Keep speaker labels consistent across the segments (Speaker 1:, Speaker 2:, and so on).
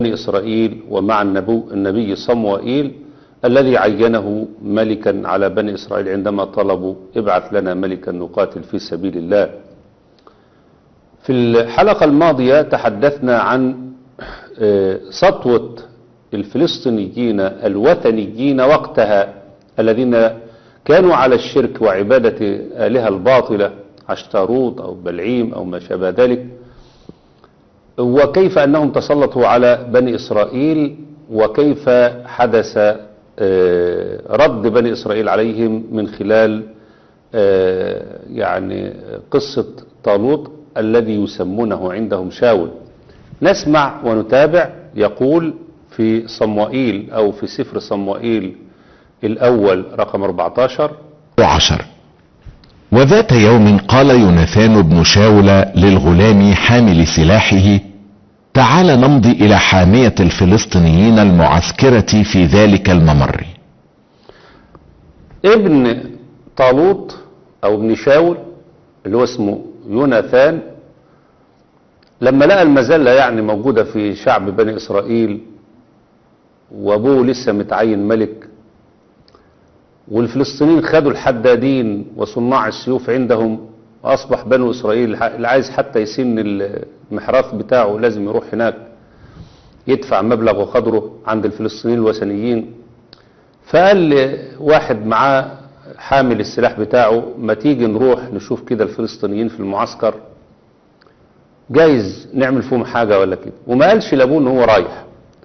Speaker 1: بني إسرائيل ومع النبو النبي صموئيل الذي عينه ملكا على بني إسرائيل عندما طلبوا ابعث لنا ملكا نقاتل في سبيل الله في الحلقة الماضية تحدثنا عن آه، سطوة الفلسطينيين الوثنيين وقتها الذين كانوا على الشرك وعبادة آلهة الباطلة عشتاروت أو بلعيم أو ما شابه ذلك وكيف أنهم تسلطوا على بني إسرائيل وكيف حدث آه، رد بني إسرائيل عليهم من خلال آه، يعني قصة طالوت الذي يسمونه عندهم شاول نسمع ونتابع يقول في صموئيل أو في سفر صموئيل الأول رقم 14
Speaker 2: وعشر وذات يوم قال يوناثان بن شاول للغلام حامل سلاحه تعال نمضي الى حامية الفلسطينيين المعسكرة في ذلك الممر
Speaker 1: ابن طالوت او ابن شاول اللي هو اسمه يوناثان لما لقى المذلة يعني موجودة في شعب بني اسرائيل وابوه لسه متعين ملك والفلسطينيين خدوا الحدادين وصناع السيوف عندهم واصبح بنو اسرائيل اللي عايز حتى يسن المحراث بتاعه لازم يروح هناك يدفع مبلغ وقدره عند الفلسطينيين الوثنيين فقال واحد معاه حامل السلاح بتاعه ما تيجي نروح نشوف كده الفلسطينيين في المعسكر جايز نعمل فيهم حاجة ولا كده وما قالش لابوه ان هو رايح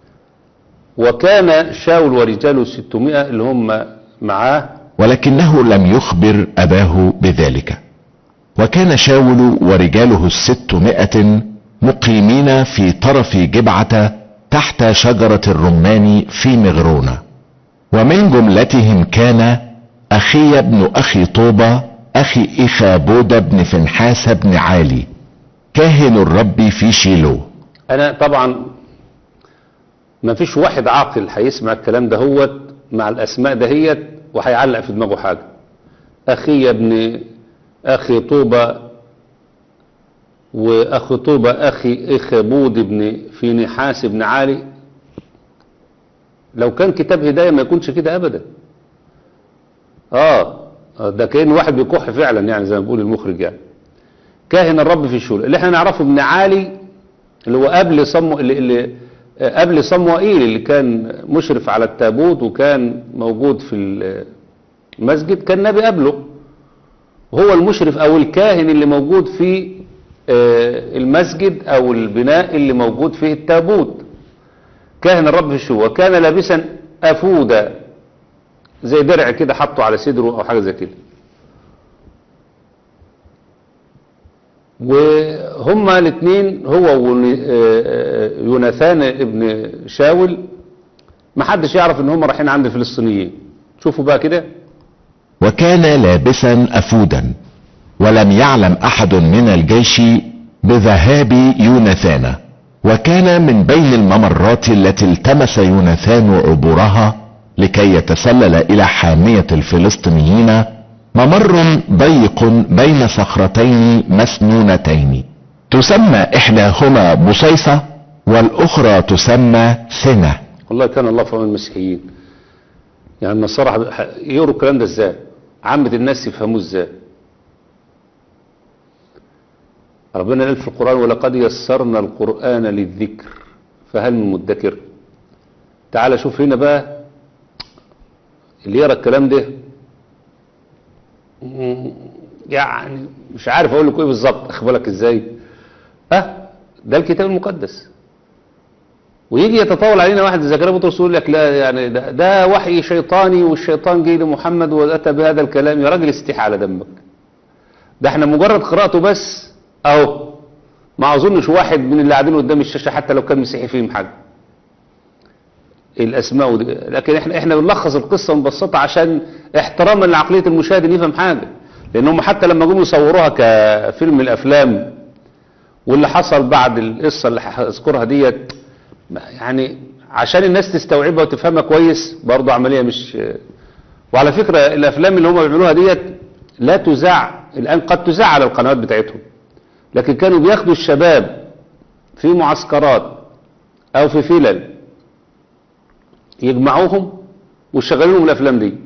Speaker 1: وكان شاول ورجاله 600 اللي هم معاه
Speaker 2: ولكنه لم يخبر اباه بذلك وكان شاول ورجاله الستمائة مقيمين في طرف جبعة تحت شجرة الرمان في مغرونة ومن جملتهم كان اخي بن اخي طوبة اخي اخابود بن فنحاس بن عالي كاهن الرب في شيلو
Speaker 1: انا طبعا ما فيش واحد عاقل هيسمع الكلام ده هو مع الاسماء دهيت وهيعلق في دماغه حاجة اخي يا ابن اخي طوبة واخي طوبة اخي اخابود ابن في نحاس ابن عالي لو كان كتاب هداية ما يكونش كده ابدا اه ده كأن واحد بيكح فعلا يعني زي ما بيقول المخرج يعني كاهن الرب في الشول اللي احنا نعرفه ابن عالي اللي هو قبل صمو اللي, اللي قبل صموئيل اللي كان مشرف على التابوت وكان موجود في المسجد كان نبي قبله هو المشرف او الكاهن اللي موجود في المسجد او البناء اللي موجود فيه التابوت كاهن الرب في الشو وكان لابسا افودا زي درع كده حطه على صدره او حاجه زي كده وهما الاثنين هو ويوناثان ابن شاول ما حدش يعرف ان هما رايحين عند الفلسطينيين شوفوا بقى كده
Speaker 2: وكان لابسا افودا ولم يعلم احد من الجيش بذهاب يوناثان وكان من بين الممرات التي التمس يوناثان عبورها لكي يتسلل الى حامية الفلسطينيين ممر ضيق بين صخرتين مسنونتين تسمى احداهما بصيصة والاخرى تسمى سنة
Speaker 1: والله كان الله في عون المسيحيين يعني النصارى يقروا الكلام ده ازاي عامة الناس يفهموه ازاي ربنا قال في القرآن ولقد يسرنا القرآن للذكر فهل من مدكر تعال شوف هنا بقى اللي يقرا الكلام ده يعني مش عارف اقول لكم ايه بالظبط اخد بالك ازاي اه ده الكتاب المقدس ويجي يتطاول علينا واحد زي زكريا بطرس يقول لك لا يعني ده, ده وحي شيطاني والشيطان جه لمحمد واتى بهذا الكلام يا راجل استحي على دمك ده احنا مجرد قراءته بس اهو ما اظنش واحد من اللي قاعدين قدام الشاشه حتى لو كان مسيحي فيهم حاجه الاسماء ودي. لكن احنا احنا بنلخص القصه ونبسطها عشان احتراما لعقليه المشاهد ان يفهم حاجه لان هم حتى لما جم يصوروها كفيلم من الافلام واللي حصل بعد القصه اللي هذكرها ديت يعني عشان الناس تستوعبها وتفهمها كويس برضه عمليه مش وعلى فكره الافلام اللي هم بيعملوها ديت لا تذاع الان قد تذاع على القنوات بتاعتهم لكن كانوا بياخدوا الشباب في معسكرات او في فلل يجمعوهم ويشغلوا لهم الافلام دي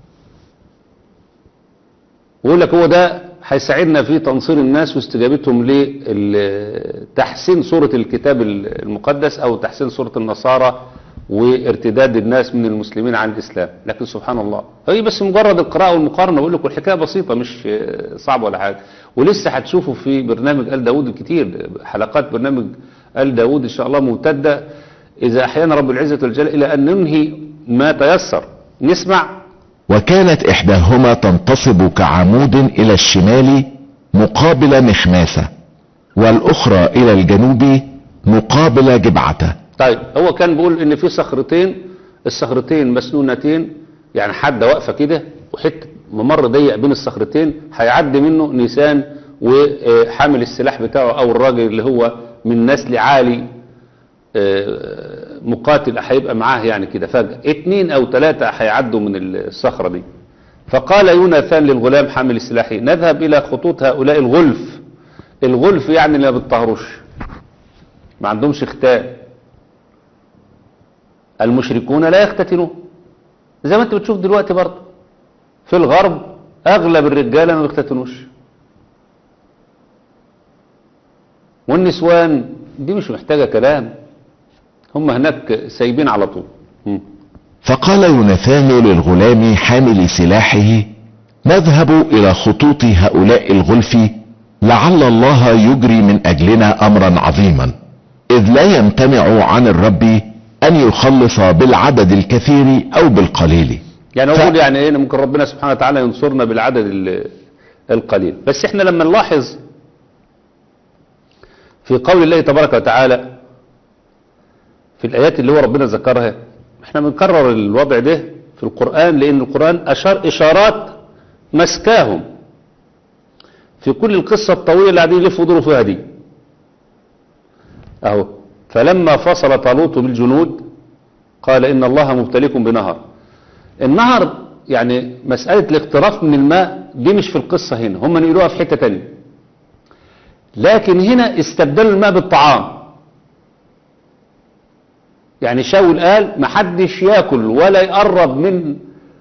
Speaker 1: ويقول لك هو ده هيساعدنا في تنصير الناس واستجابتهم لتحسين صورة الكتاب المقدس او تحسين صورة النصارى وارتداد الناس من المسلمين عن الاسلام لكن سبحان الله هي بس مجرد القراءة والمقارنة بقول لك والحكاية بسيطة مش صعبة ولا حاجة ولسه هتشوفوا في برنامج آل داود الكتير حلقات برنامج آل داود ان شاء الله ممتدة اذا احيانا رب العزة والجلال الى ان ننهي ما تيسر نسمع
Speaker 2: وكانت إحداهما تنتصب كعمود إلى الشمال مقابل مخماسة والأخرى إلى الجنوب مقابل جبعته
Speaker 1: طيب هو كان بيقول ان في صخرتين الصخرتين مسنونتين يعني حد واقفه كده وحته ممر ضيق بين الصخرتين هيعدي منه نيسان وحامل السلاح بتاعه او الراجل اللي هو من نسل عالي آه، مقاتل هيبقى معاه يعني كده فجأة اتنين او ثلاثة هيعدوا من الصخرة دي فقال يوناثان للغلام حامل السلاح نذهب الى خطوط هؤلاء الغلف الغلف يعني اللي ما بتطهروش ما عندهمش ختان المشركون لا يختتنون زي ما انت بتشوف دلوقتي برضه في الغرب اغلب الرجاله ما بيختتنوش والنسوان دي مش محتاجه كلام هم هناك سايبين على طول مم.
Speaker 2: فقال يوناثان للغلام حامل سلاحه نذهب إلى خطوط هؤلاء الغلف لعل الله يجري من أجلنا أمرا عظيما إذ لا يمتنع عن الرب أن يخلص بالعدد الكثير أو بالقليل
Speaker 1: يعني
Speaker 2: ف-
Speaker 1: اقول يعني ايه إن ممكن ربنا سبحانه وتعالى ينصرنا بالعدد ال- القليل بس احنا لما نلاحظ في قول الله تبارك وتعالى في الايات اللي هو ربنا ذكرها احنا بنكرر الوضع ده في القرآن لان القرآن اشار اشارات مسكاهم في كل القصة الطويلة اللي قاعدين يلفوا يدوروا فيها دي اهو فلما فصل طالوت بالجنود قال ان الله مبتليكم بنهر النهر يعني مسألة الاقتراف من الماء دي مش في القصة هنا هم نقلوها في حتة تانية لكن هنا استبدلوا الماء بالطعام يعني شاول قال محدش ياكل ولا يقرب من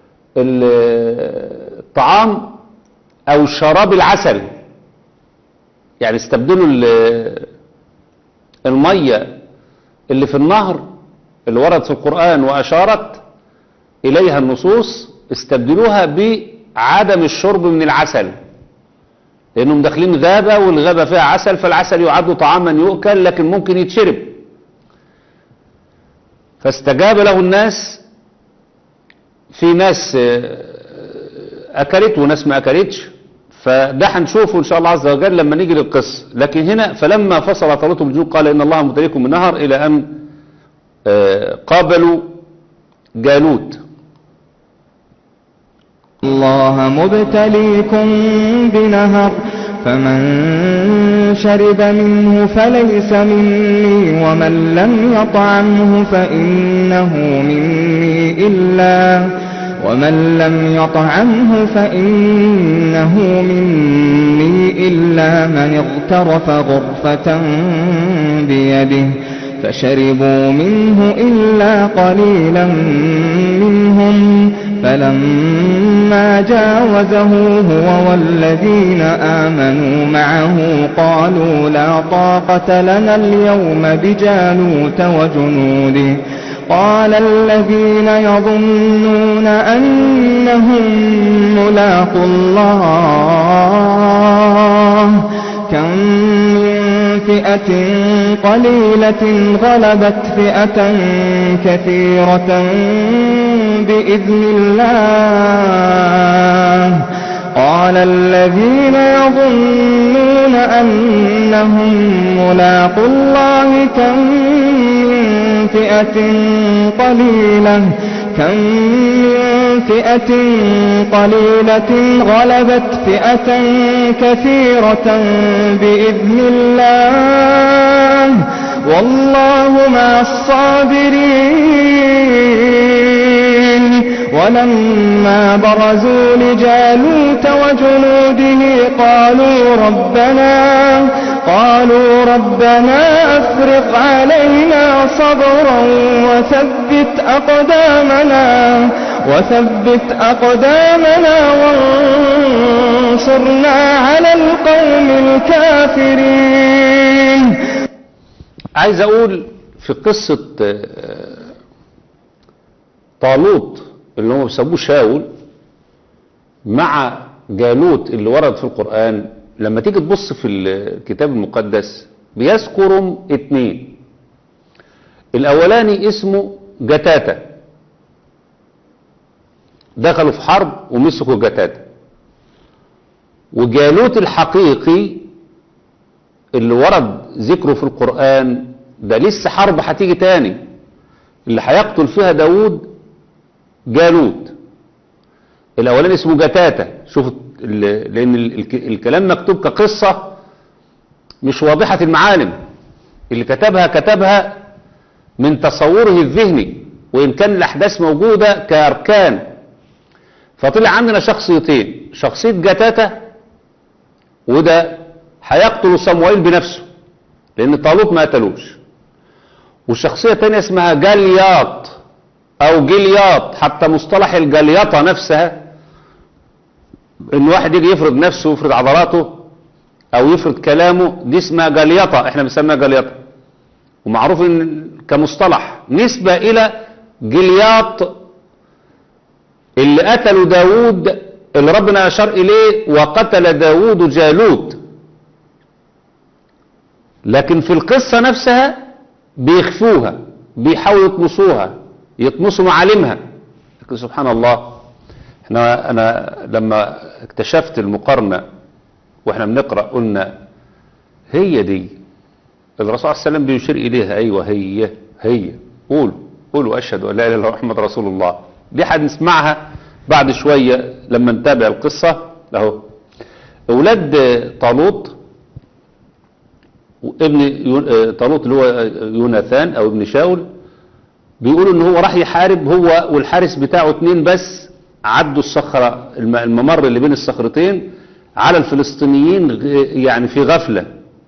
Speaker 1: ال- الطعام او شراب العسل يعني استبدلوا ال- المية اللي في النهر اللي وردت في القرآن وأشارت إليها النصوص استبدلوها بعدم الشرب من العسل لأنهم داخلين غابة والغابة فيها عسل فالعسل يعد طعاما يؤكل لكن ممكن يتشرب فاستجاب له الناس في ناس آه، أكلت وناس ما أكلتش فده هنشوفه إن شاء الله عز وجل لما نيجي للقصة لكن هنا فلما فصل طالوت بالجنود قال إن الله مبتليكم من نهر إلى أن آه، قابلوا جالوت
Speaker 3: الله مبتليكم بنهر فمن شرب منه فليس مني ومن لم يطعمه فإنه مني إلا ومن لم يطعمه فإنه مني إلا من اغترف غرفة بيده فشربوا منه إلا قليلا منهم فلما جاوزه هو والذين آمنوا معه قالوا لا طاقة لنا اليوم بجالوت وجنوده قال الذين يظنون أنهم ملاقوا الله كم من فئة قليلة غلبت فئة كثيرة بإذن الله قال الذين يظنون أنهم ملاقوا الله كم من فئة قليلة كم من فئة قليلة غلبت فئة كثيرة بإذن الله والله مع الصابرين ولما برزوا لجالوت وجنوده قالوا ربنا قالوا ربنا أفرق علينا صبرا وثبت أقدامنا وثبت أقدامنا وانصرنا على القوم الكافرين
Speaker 1: عايز اقول في قصة آه، طالوت اللي هم بيسموه شاول مع جالوت اللي ورد في القرآن لما تيجي تبص في الكتاب المقدس بيذكرهم اتنين الاولاني اسمه جتاتا دخلوا في حرب ومسكوا جتاتا وجالوت الحقيقي اللي ورد ذكره في القرآن ده لسه حرب هتيجي تاني اللي هيقتل فيها داوود جالوت الاولاني اسمه جتاتا شوف ال- لان ال- الك- الكلام مكتوب كقصة مش واضحة المعالم اللي كتبها كتبها من تصوره الذهني وإن كان الأحداث موجودة كأركان فطلع عندنا شخصيتين شخصية جتاتا وده هيقتل صموئيل بنفسه لأن طالوت ما قتلوش والشخصية الثانية اسمها جالياط أو جلياط حتى مصطلح الجليطة نفسها إن واحد يجي يفرض نفسه ويفرض عضلاته أو يفرض كلامه دي اسمها جليطة إحنا بنسميها جليطة ومعروف إن كمصطلح نسبة إلى جلياط اللي قتلوا داود اللي ربنا أشار إليه وقتل داود جالوت لكن في القصة نفسها بيخفوها بيحاولوا يطمسوها يطمسوا معالمها لكن سبحان الله احنا انا لما اكتشفت المقارنة واحنا بنقرأ قلنا هي دي الرسول عليه السلام بيشير اليها ايوه هي هي قولوا قولوا اشهد ان لا اله الا الله محمد رسول الله دي هنسمعها بعد شوية لما نتابع القصة اهو اولاد طالوت ابن يو- طالوت اللي هو يوناثان او ابن شاول بيقولوا ان هو راح يحارب هو والحارس بتاعه اتنين بس عدوا الصخرة الم- الممر اللي بين الصخرتين على الفلسطينيين غ- يعني في غفلة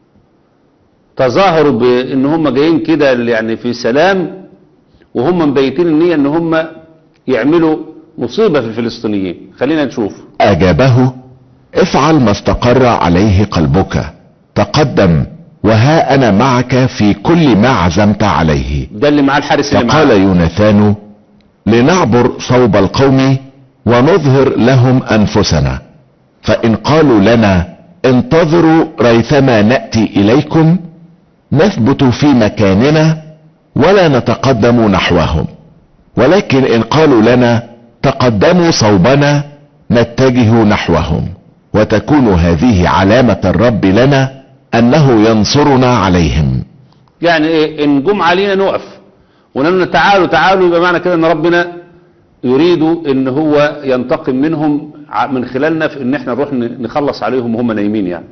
Speaker 1: تظاهروا بان هم جايين كده يعني في سلام وهم مبيتين النية ان هم يعملوا مصيبة في الفلسطينيين خلينا نشوف
Speaker 2: اجابه افعل ما استقر عليه قلبك تقدم وها انا معك في كل ما عزمت عليه
Speaker 1: ده اللي معاه الحارس اللي
Speaker 2: فقال
Speaker 1: معاه
Speaker 2: يوناثان لنعبر صوب القوم ونظهر لهم انفسنا فان قالوا لنا انتظروا ريثما ناتي اليكم نثبت في مكاننا ولا نتقدم نحوهم ولكن ان قالوا لنا تقدموا صوبنا نتجه نحوهم وتكون هذه علامه الرب لنا انه ينصرنا عليهم
Speaker 1: يعني ايه ان جم علينا نقف ونقول لنا تعالوا تعالوا يبقى معنى كده ان ربنا يريد ان هو ينتقم منهم ع- من خلالنا في ان احنا نروح ن- نخلص عليهم وهم نايمين يعني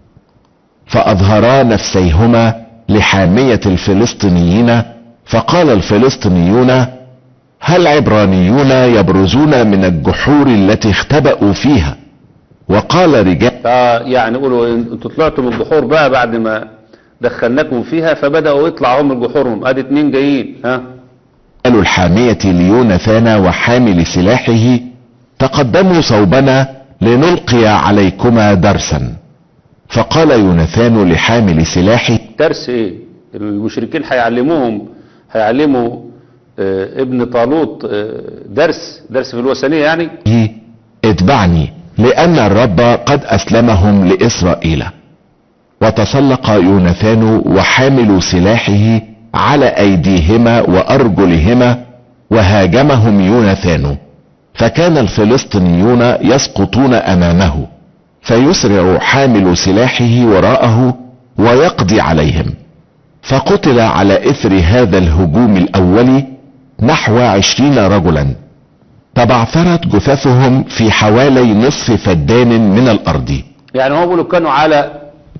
Speaker 2: فأظهرا نفسيهما لحامية الفلسطينيين فقال الفلسطينيون هل عبرانيون يبرزون من الجحور التي اختبأوا فيها وقال رجال
Speaker 1: فيعني يقولوا إن- انتوا طلعتوا من الجحور بقى بعد ما دخلناكم فيها فبدأوا يطلعوا هم من جحورهم ادي اتنين جايين ها
Speaker 2: الحامية ليوناثان وحامل سلاحه تقدموا صوبنا لنلقي عليكما درسا فقال يوناثان لحامل سلاحه
Speaker 1: درس ايه المشركين هيعلموهم هيعلموا آه، ابن طالوت آه، درس درس في الوثنية يعني
Speaker 2: اتبعني لأن الرب قد أسلمهم لإسرائيل وتسلق يوناثان وحامل سلاحه على أيديهما وأرجلهما وهاجمهم يوناثان فكان الفلسطينيون يسقطون أمامه فيسرع حامل سلاحه وراءه ويقضي عليهم فقتل على إثر هذا الهجوم الأول نحو عشرين رجلا تبعثرت جثثهم في حوالي نصف فدان من الارض
Speaker 1: يعني هو بيقولوا كانوا على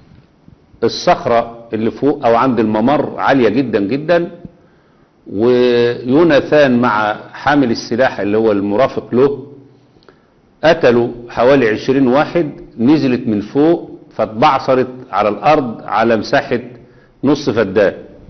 Speaker 1: الصخرة اللي فوق او عند الممر عالية جدا جدا ويوناثان مع حامل السلاح اللي هو المرافق له قتلوا حوالي عشرين واحد نزلت من فوق فاتبعثرت على الأرض على مساحة نص فدان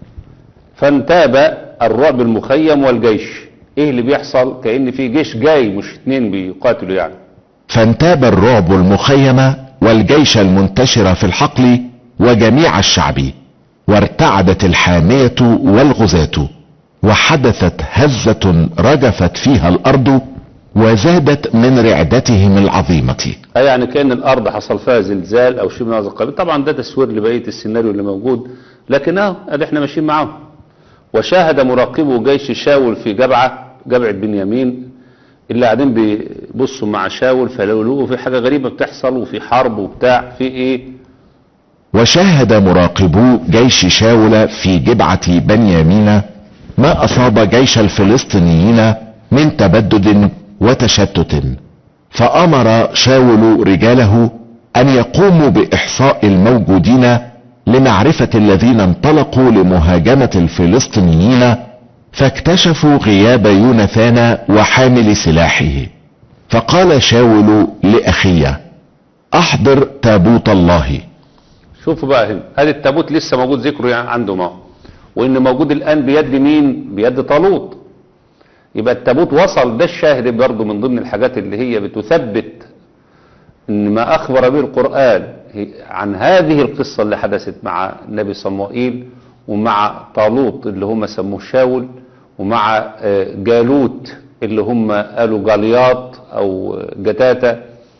Speaker 1: فانتاب الرعب المخيم والجيش ايه اللي بيحصل كأن في جيش جاي مش اتنين بيقاتلوا يعني
Speaker 2: فانتاب الرعب المخيم والجيش المنتشر في الحقل وجميع الشعب وارتعدت الحامية والغزاة وحدثت هزة رجفت فيها الأرض وزادت من رعدتهم العظيمة
Speaker 1: أي يعني كأن الأرض حصل فيها زلزال أو شيء من هذا القبيل طبعا ده تسوير لبقية السيناريو اللي موجود لكن اهو ادي احنا ماشيين معاهم وشاهد مراقبو جيش شاول في جبعة جبعة بنيامين اللي قاعدين بيبصوا مع شاول فلقوا في حاجة غريبة بتحصل وفي حرب وبتاع في ايه
Speaker 2: وشاهد مراقبو جيش شاول في جبعة بنيامين ما أصاب جيش الفلسطينيين من تبدد وتشتت فأمر شاول رجاله أن يقوموا بإحصاء الموجودين لمعرفة الذين انطلقوا لمهاجمة الفلسطينيين فاكتشفوا غياب يوناثان وحامل سلاحه فقال شاول لأخيه أحضر تابوت الله
Speaker 1: شوفوا بقى هنا ادي التابوت لسه موجود ذكره يعني عندهم اهو وان موجود الان بيد مين بيد طالوت يبقى التابوت وصل ده الشاهد برضه من ضمن الحاجات اللي هي بتثبت ان ما اخبر به القرآن عن هذه القصة اللي حدثت مع النبي صموئيل ومع طالوت اللي هم سموه شاول ومع جالوت اللي هم قالوا جالياط او جتاتا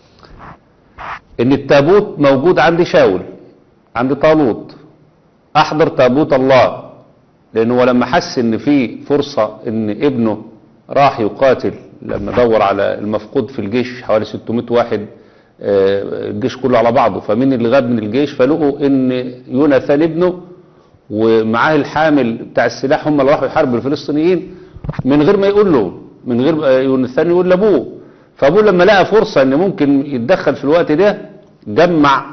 Speaker 1: ان التابوت موجود عند شاول عند طالوت احضر تابوت الله لانه هو لما حس ان في فرصة ان ابنه راح يقاتل لما دور على المفقود في الجيش حوالي 600 واحد الجيش كله على بعضه فمين اللي غاب من الجيش فلقوا ان يوناثان ابنه ومعاه الحامل بتاع السلاح هم اللي راحوا يحاربوا الفلسطينيين من غير ما يقول له من غير يوناثان يقول لابوه فابوه لما لقى فرصة ان ممكن يتدخل في الوقت ده جمع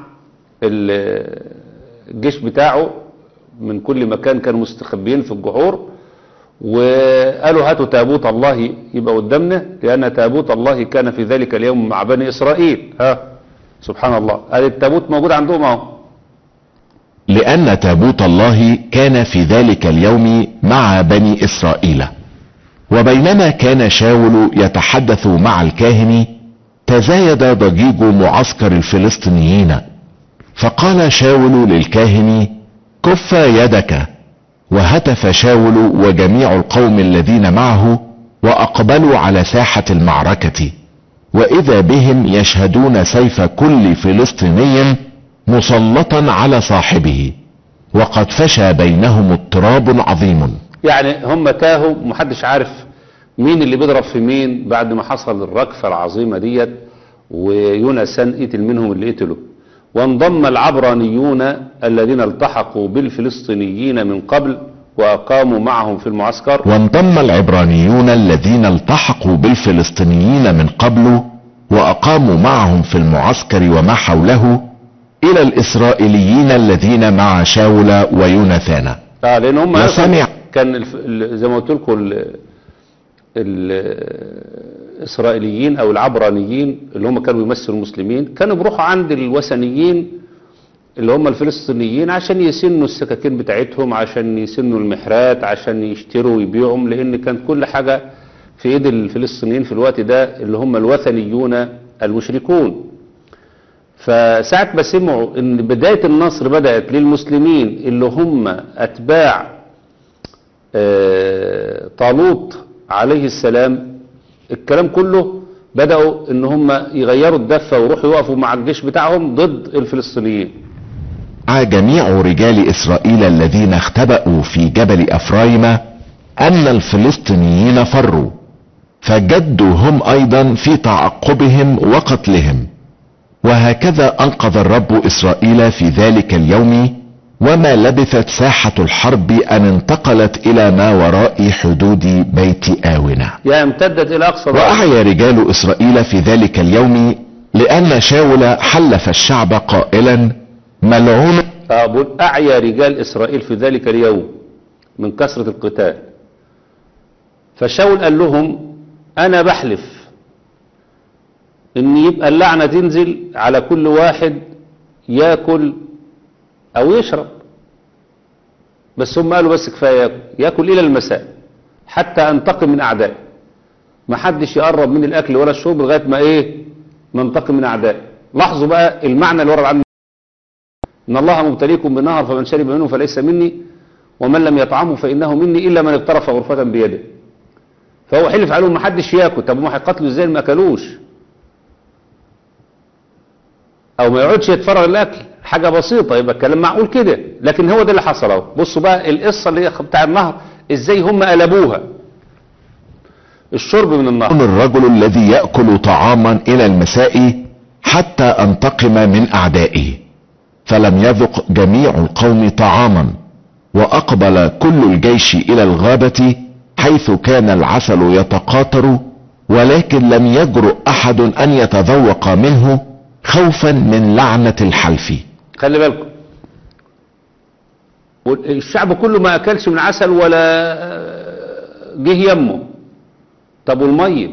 Speaker 1: الجيش بتاعه من كل مكان كانوا مستخبيين في الجحور وقالوا هاتوا تابوت الله يبقى قدامنا لأن تابوت الله كان في ذلك اليوم مع بني إسرائيل ها سبحان الله هذا التابوت موجود عندهم اهو
Speaker 2: لأن تابوت الله كان في ذلك اليوم مع بني إسرائيل وبينما كان شاول يتحدث مع الكاهن تزايد ضجيج معسكر الفلسطينيين فقال شاول للكاهن كف يدك وهتف شاول وجميع القوم الذين معه واقبلوا على ساحة المعركة واذا بهم يشهدون سيف كل فلسطيني مسلطا على صاحبه وقد فشى بينهم اضطراب عظيم
Speaker 1: يعني هم تاهوا محدش عارف مين اللي بيضرب في مين بعد ما حصل الركفة العظيمة ديت ويونسان قتل منهم اللي قتلوا وانضم العبرانيون الذين التحقوا بالفلسطينيين من قبل وأقاموا معهم في المعسكر
Speaker 2: وانضم العبرانيون الذين التحقوا بالفلسطينيين من قبل واقاموا معهم في المعسكر وما حوله الى الاسرائيليين الذين مع شاول ويوناثان
Speaker 1: آه لأن هم
Speaker 2: وسمع
Speaker 1: كان الف... ال- زي ما قلت لكم ال... الإسرائيليين أو العبرانيين اللي هم كانوا بيمثلوا المسلمين كانوا بيروحوا عند الوثنيين اللي هم الفلسطينيين عشان يسنوا السكاكين بتاعتهم عشان يسنوا المحرات عشان يشتروا ويبيعهم لأن كان كل حاجة في ايد الفلسطينيين في الوقت ده اللي هم الوثنيون المشركون فساعة ما سمعوا ان بداية النصر بدأت للمسلمين اللي هم اتباع آه، طالوت عليه السلام الكلام كله بدأوا ان هم يغيروا الدفة ويروحوا يقفوا مع الجيش بتاعهم ضد الفلسطينيين
Speaker 2: مع جميع رجال اسرائيل الذين اختبأوا في جبل افرايم ان الفلسطينيين فروا فجدوا هم ايضا في تعقبهم وقتلهم وهكذا انقذ الرب اسرائيل في ذلك اليوم وما لبثت ساحة الحرب ان انتقلت الى ما وراء حدود بيت آونة
Speaker 1: يعني امتدت الى اقصى درجة.
Speaker 2: وأعيا رجال إسرائيل في ذلك اليوم لأن شاول حلف الشعب قائلا ملعون
Speaker 1: آه، بقول أعيا رجال إسرائيل في ذلك اليوم من كثرة القتال فشاول قال لهم أنا بحلف إن يبقى اللعنة تنزل على كل واحد ياكل او يشرب بس هم قالوا بس كفايه ياكل ياكل الى المساء حتى انتقم من اعدائي ما حدش يقرب من الاكل ولا الشرب لغايه ما ايه ننتقم من اعدائي لاحظوا بقى المعنى اللي ورد عنه ان الله مبتليكم بنهر فمن شرب منه فليس مني ومن لم يطعمه فانه مني الا من اقترف غرفه بيده فهو حلف عليهم ما حدش ياكل طب ما هيقتلوا ازاي ما اكلوش او ما يقعدش يتفرغ الاكل حاجه بسيطه يبقى الكلام معقول كده لكن هو ده اللي حصل اهو بصوا بقى القصه اللي هي بتاع النهر ازاي هم قلبوها الشرب من النهر
Speaker 2: الرجل الذي يأكل طعاما الى المساء حتى انتقم من اعدائه فلم يذق جميع القوم طعاما واقبل كل الجيش الى الغابة حيث كان العسل يتقاطر ولكن لم يجرؤ احد ان يتذوق منه خوفا من لعنة الحلف
Speaker 1: خلي بالكم الشعب كله ما اكلش من عسل ولا جه يمه طب والميه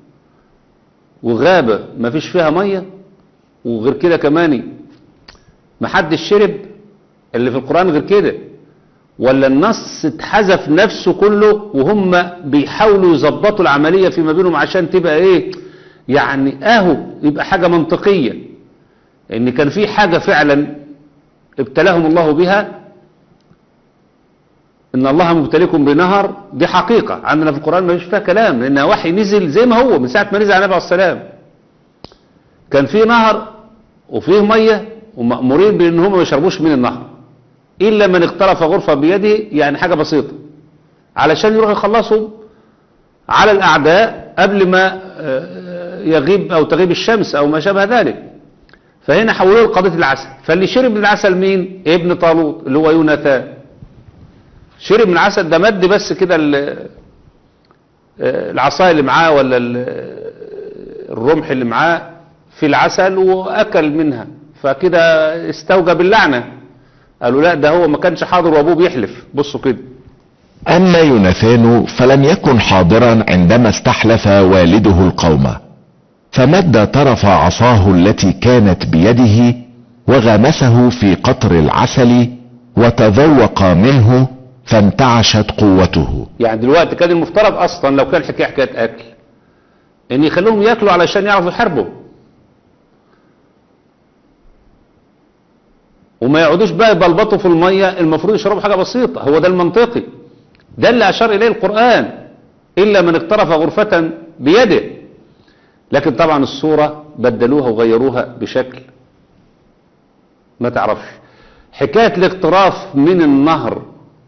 Speaker 1: وغابه ما فيش فيها ميه وغير كده كمان ما حدش شرب اللي في القران غير كده ولا النص اتحذف نفسه كله وهم بيحاولوا يظبطوا العمليه فيما بينهم عشان تبقى ايه يعني اهو يبقى حاجه منطقيه ان كان في حاجه فعلا ابتلاهم الله بها ان الله مبتليكم بنهر دي حقيقة عندنا في القرآن ما فيش فيها كلام لانها وحي نزل زي ما هو من ساعة ما نزل على النبي عليه السلام كان في نهر وفيه مية ومأمورين بان هم ما يشربوش من النهر الا من اقترف غرفة بيده يعني حاجة بسيطة علشان يروحوا يخلصوا على الاعداء قبل ما يغيب او تغيب الشمس او ما شابه ذلك فهنا حولوه لقضية العسل فاللي شرب من العسل مين ابن طالوت اللي هو يوناثان شرب من العسل ده مد بس كده العصاية اللي معاه ولا الرمح اللي معاه في العسل واكل منها فكده استوجب اللعنة قالوا لا ده هو ما كانش حاضر وابوه بيحلف بصوا كده
Speaker 2: اما يوناثان فلم يكن حاضرا عندما استحلف والده القوم فمد طرف عصاه التي كانت بيده وغمسه في قطر العسل وتذوق منه فانتعشت قوته
Speaker 1: يعني دلوقتي كان المفترض اصلا لو كان حكايه حكايه اكل ان يخلوهم ياكلوا علشان يعرفوا يحاربوا وما يقعدوش بقى يبلبطوا في الميه المفروض يشربوا حاجه بسيطه هو ده المنطقي ده اللي اشار اليه القران الا من اقترف غرفه بيده لكن طبعا الصوره بدلوها وغيروها بشكل ما تعرفش حكايه الاقتراف من النهر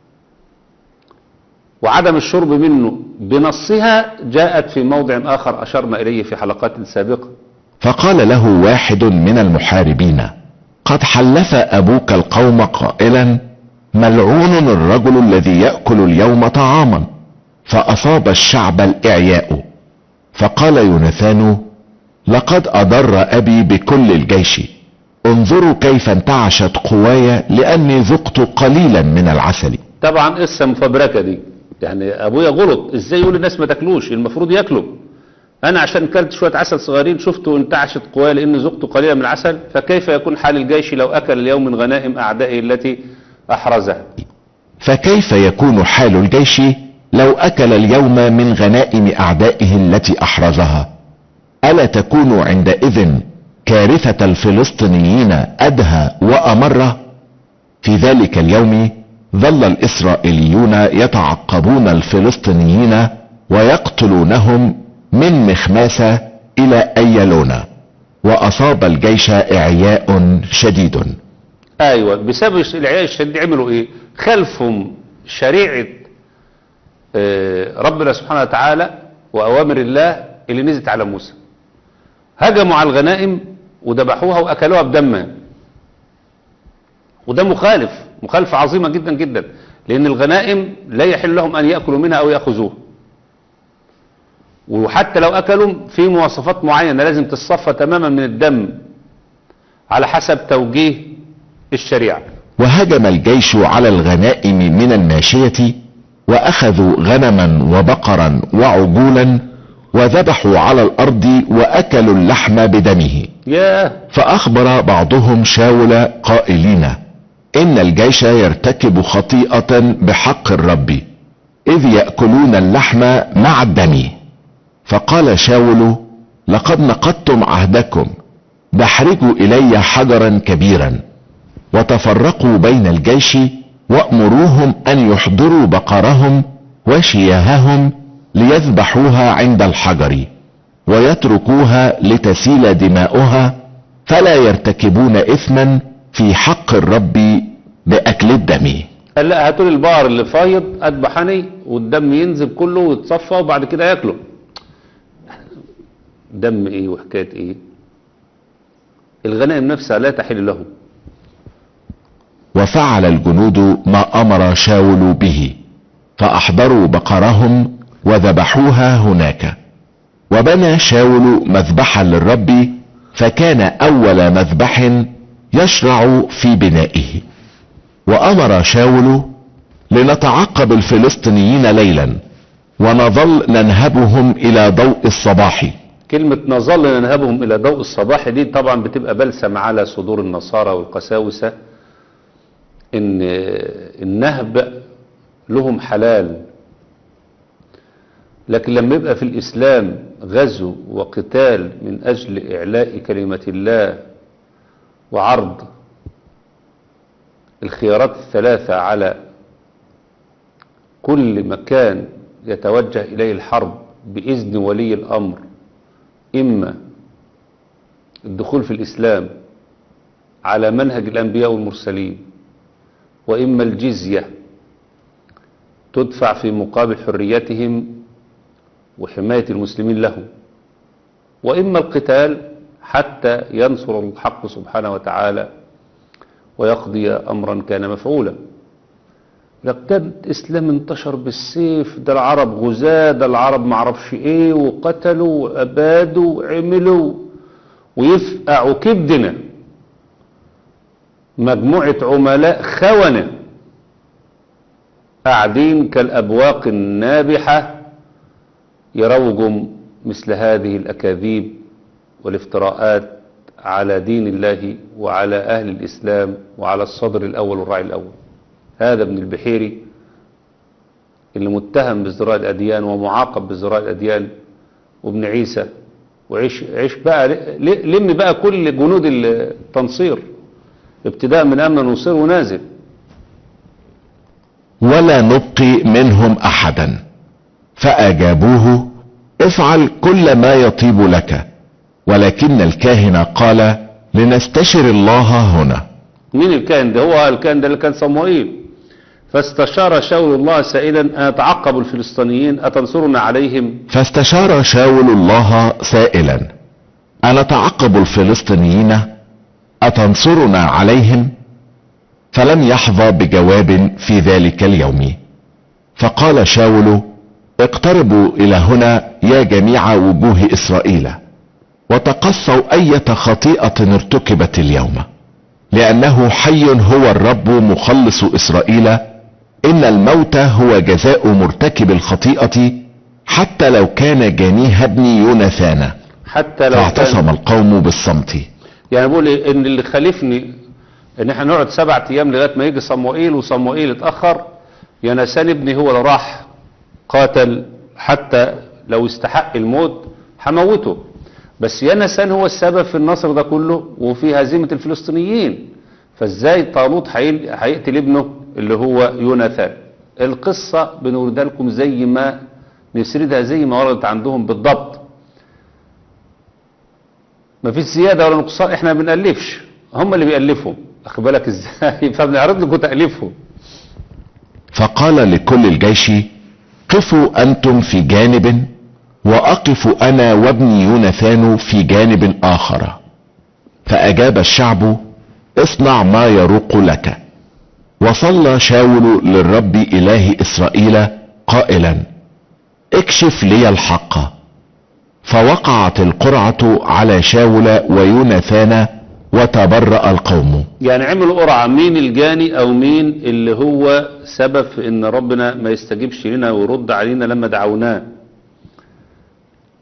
Speaker 1: وعدم الشرب منه بنصها جاءت في موضع آخر أشرنا إليه في حلقات سابقة
Speaker 2: فقال له واحد من المحاربين قد حلف أبوك القوم قائلا ملعون الرجل الذي يأكل اليوم طعاما فأصاب الشعب الإعياء فقال يوناثان لقد أضر أبي بكل الجيش انظروا كيف انتعشت قواي لأني ذقت قليلا من العسل
Speaker 1: طبعا قصة مفبركة دي يعني ابويا غلط ازاي يقول الناس ما تاكلوش المفروض ياكلوا انا عشان كلت شويه عسل صغيرين شفته انتعشت قوايا لان ذقت قليلا من العسل فكيف يكون حال الجيش لو اكل اليوم من غنائم اعدائه التي احرزها
Speaker 2: فكيف يكون حال الجيش لو اكل اليوم من غنائم اعدائه التي احرزها الا تكون عندئذ كارثة الفلسطينيين ادهى وامر في ذلك اليوم ظل الاسرائيليون يتعقبون الفلسطينيين ويقتلونهم من مخماسة الى ايلون واصاب الجيش اعياء شديد
Speaker 1: ايوه بسبب الاعياء الشديد عملوا ايه خلفهم شريعة ربنا سبحانه وتعالى واوامر الله اللي نزلت على موسى هجموا على الغنائم وذبحوها واكلوها بدمها وده مخالف مخالفة عظيمة جدا جدا لأن الغنائم لا يحل لهم أن يأكلوا منها أو يأخذوها وحتى لو أكلوا في مواصفات معينة لازم تصفى تماما من الدم على حسب توجيه الشريعة
Speaker 2: وهجم الجيش على الغنائم من الماشية واخذوا غنما وبقرا وعجولا وذبحوا على الارض واكلوا اللحم بدمه
Speaker 1: ياه
Speaker 2: فأخبر بعضهم شاول قائلين إن الجيش يرتكب خطيئة بحق الرب إذ يأكلون اللحم مع الدم فقال شاول لقد نقضتم عهدكم دحرجوا إلي حجرا كبيرا وتفرقوا بين الجيش وأمروهم أن يحضروا بقرهم وشياههم ليذبحوها عند الحجر ويتركوها لتسيل دماؤها فلا يرتكبون اثما في حق الرب باكل الدم
Speaker 1: قال لا هاتوا لي البقر اللي فايض اذبحني والدم ينزل كله ويتصفى وبعد كده ياكله دم ايه وحكايه ايه الغنائم نفسها لا تحل له
Speaker 2: وفعل الجنود ما امر شاول به فاحضروا بقرهم وذبحوها هناك وبنى شاول مذبحا للرب فكان اول مذبح يشرع في بنائه وامر شاول لنتعقب الفلسطينيين ليلا ونظل ننهبهم الى ضوء الصباح
Speaker 1: كلمة نظل ننهبهم إلى ضوء الصباح دي طبعا بتبقى بلسم على صدور النصارى والقساوسة إن النهب لهم حلال لكن لما يبقى في الإسلام غزو وقتال من أجل إعلاء كلمة الله وعرض الخيارات الثلاثة على كل مكان يتوجه إليه الحرب بإذن ولي الأمر إما الدخول في الإسلام على منهج الأنبياء والمرسلين وإما الجزية تدفع في مقابل حريتهم وحماية المسلمين لهم وإما القتال حتى ينصر الحق سبحانه وتعالى ويقضي أمرا كان مفعولا لقد الإسلام انتشر بالسيف ده العرب غزاة ده العرب معرفش ايه وقتلوا وأبادوا وعملوا ويفقعوا كبدنا مجموعة عملاء خونة قاعدين كالأبواق النابحة يروجوا مثل هذه الأكاذيب والافتراءات على دين الله وعلى أهل الإسلام وعلى الصدر الأول والراعي الأول هذا ابن البحيري اللي متهم بازدراء الأديان ومعاقب بازدراء الأديان وابن عيسى وعيش عيش بقى ل- لم بقى كل جنود التنصير ابتداء من أمن نصير ونازل
Speaker 2: ولا نبقي منهم احدا فاجابوه افعل كل ما يطيب لك ولكن الكاهن قال لنستشر الله هنا
Speaker 1: مين الكاهن ده هو الكاهن ده اللي كان صموئيل فاستشار شاول الله سائلا أن أتعقب الفلسطينيين أتنصرنا عليهم
Speaker 2: فاستشار شاول الله سائلا انتعقب الفلسطينيين اتنصرنا عليهم فلم يحظى بجواب في ذلك اليوم فقال شاول اقتربوا الى هنا يا جميع وجوه اسرائيل وتقصوا اية خطيئة ارتكبت اليوم لانه حي هو الرب مخلص اسرائيل ان الموت هو جزاء مرتكب الخطيئة حتى لو كان جانيها ابن يوناثان
Speaker 1: حتى لو
Speaker 2: فاعتصم
Speaker 1: كان
Speaker 2: القوم بالصمت
Speaker 1: يعني بقول إيه؟ ان اللي خالفني ان احنا نقعد سبعة ايام لغايه ما يجي صموئيل وصموئيل اتاخر يونسان ابني هو اللي راح قاتل حتى لو استحق الموت هموته بس يونسان هو السبب في النصر ده كله وفي هزيمه الفلسطينيين فازاي طالوت هيل- هيقتل ابنه اللي هو يوناثان القصه بنوردها لكم زي ما نسردها زي ما وردت عندهم بالضبط ما فيش زياده ولا نقصان احنا ما بنالفش هم اللي بيالفوا اخد بالك ازاي فبنعرض لكم تاليفهم
Speaker 2: فقال لكل الجيش قفوا انتم في جانب واقف انا وابني يوناثان في جانب اخر فاجاب الشعب اصنع ما يروق لك وصلى شاول للرب اله اسرائيل قائلا اكشف لي الحق فوقعت القرعة على شاول ويوناثان وتبرأ القوم
Speaker 1: يعني عملوا قرعه مين الجاني او مين اللي هو سبب في ان ربنا ما يستجيبش لنا ويرد علينا لما دعوناه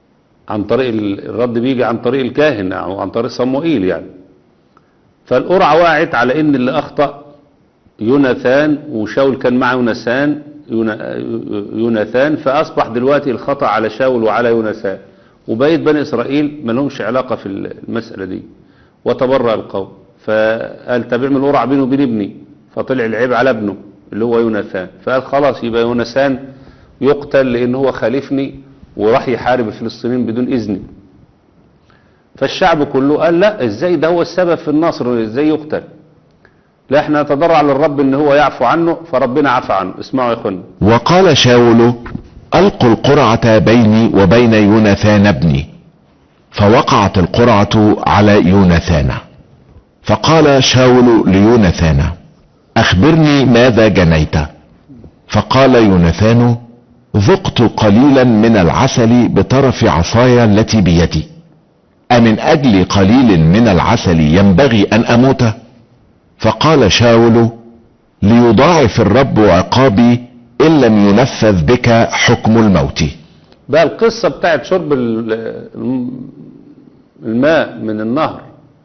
Speaker 1: عن طريق ال- الرد بيجي عن طريق الكاهن او عن طريق صموئيل يعني فالقرعة وقعت على ان اللي اخطأ يوناثان وشاول كان مع يوناثان يونا- يوناثان فاصبح دلوقتي الخطأ على شاول وعلى يوناثان وبقيت بني اسرائيل ما لهمش علاقة في المسألة دي وتبرأ القوم فقال طب اعمل قرعة بينه وبين ابني فطلع العيب على ابنه اللي هو يوناثان فقال خلاص يبقى يوناثان يقتل لان هو خالفني وراح يحارب الفلسطينيين بدون اذني فالشعب كله قال لا ازاي ده هو السبب في النصر ازاي يقتل لا احنا نتضرع للرب ان هو يعفو عنه فربنا عفى عنه اسمعوا يا اخوانا
Speaker 2: وقال شاول القوا القرعة بيني وبين يوناثان ابني فوقعت القرعة على يوناثان فقال شاول ليوناثان اخبرني ماذا جنيت فقال يوناثان ذقت قليلا من العسل بطرف عصاي التي بيدي أمن أجل قليل من العسل ينبغي أن أموت فقال شاول ليضاعف الرب عقابي إن لم ينفذ بك حكم الموت
Speaker 1: بقى القصة بتاعت شرب ال- الم- الماء من النهر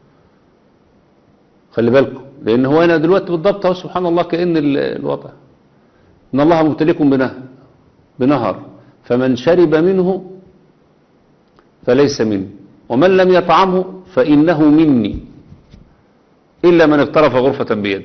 Speaker 1: خلي بالكم لان هو هنا دلوقتي بالضبط اهو سبحان الله كأن ال- الوضع ان الله مبتليكم بنهر بنهر فمن شرب منه فليس مني ومن لم يطعمه فإنه مني إلا من اقترف غرفة بيده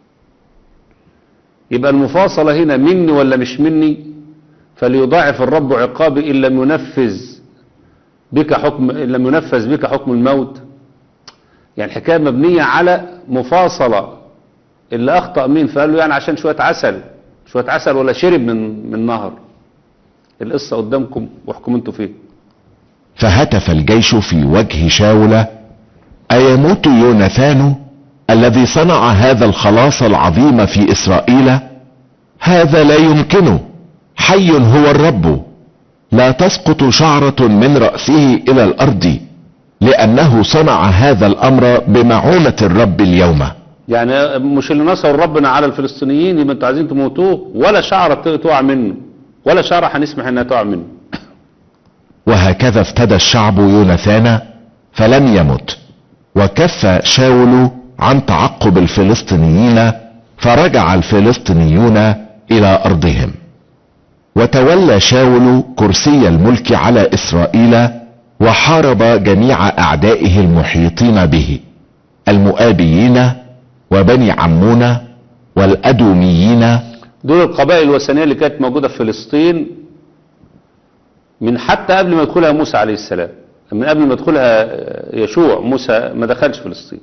Speaker 1: يبقى المفاصلة هنا مني ولا مش مني فليضاعف الرب عقابي إن لم ينفذ بك حكم إن لم ينفذ بك حكم الموت يعني الحكاية مبنية على مفاصلة اللي أخطأ مين فقال له يعني عشان شوية عسل شوية عسل ولا شرب من من نهر القصة قدامكم واحكموا انتوا فيه
Speaker 2: فهتف الجيش في وجه شاول أيموت يوناثان الذي صنع هذا الخلاص العظيم في إسرائيل هذا لا يمكنه حي هو الرب لا تسقط شعرة من رأسه إلى الأرض لأنه صنع هذا الأمر بمعونة الرب اليوم
Speaker 1: يعني مش اللي نصر ربنا على الفلسطينيين يبقى انتوا عايزين تموتوه ولا شعرة تقع منه ولا شعرة هنسمح انها تقع منه
Speaker 2: وهكذا افتدى الشعب يوناثان فلم يمت وكف شاول عن تعقب الفلسطينيين فرجع الفلسطينيون الى ارضهم وتولى شاول كرسي الملك على اسرائيل وحارب جميع اعدائه المحيطين به المؤابيين وبني عمون والادوميين
Speaker 1: دول القبائل الوثنية اللي كانت موجودة في فلسطين من حتى قبل ما يدخلها موسى عليه السلام من قبل ما يدخلها يشوع موسى ما دخلش فلسطين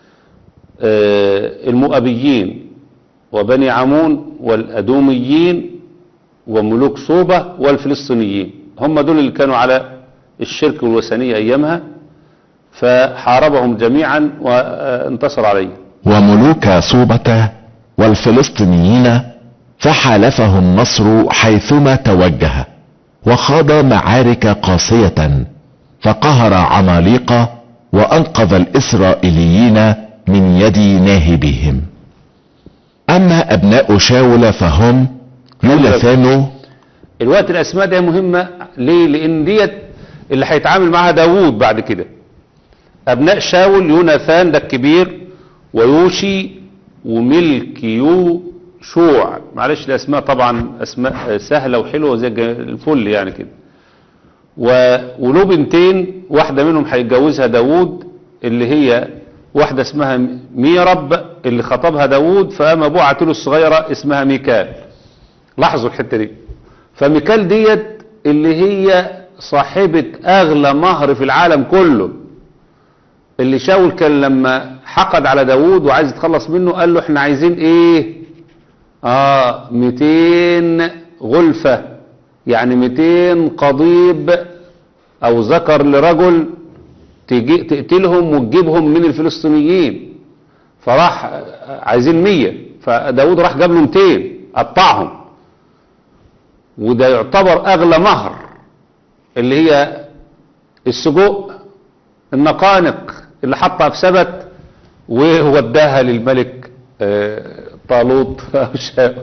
Speaker 1: آه، المؤابيين وبني عمون والأدوميين وملوك صوبة والفلسطينيين هم دول اللي كانوا على الشرك والوثنية أيامها فحاربهم جميعا وانتصر عليهم
Speaker 2: وملوك صوبة والفلسطينيين فحالفه النصر حيثما توجه وخاض معارك قاسية فقهر عماليق وانقذ الاسرائيليين من يد ناهبهم اما ابناء شاول فهم يوناثان
Speaker 1: الوقت الاسماء دي مهمة ليه لان ديت اللي هيتعامل معاها داوود بعد كده ابناء شاول يوناثان ده الكبير ويوشي وملكيو شوع معلش الاسماء طبعا اسماء سهلة وحلوة زي الج- الفل يعني كده و- وله بنتين واحدة منهم هيتجوزها داوود اللي هي واحدة اسمها ميرب اللي خطبها داوود فقام ابوه عاتله الصغيرة اسمها ميكال لاحظوا الحتة دي فميكال ديت اللي هي صاحبة اغلى مهر في العالم كله اللي شاول كان لما حقد على داوود وعايز يتخلص منه قال له احنا عايزين ايه اه 200 غلفة يعني 200 قضيب او ذكر لرجل تجي تقتلهم وتجيبهم من الفلسطينيين فراح عايزين 100 فداود راح جاب له 200 قطعهم وده يعتبر اغلى مهر اللي هي السجوق النقانق اللي حطها في سبت ووداها للملك آه، طالوت أو شاول.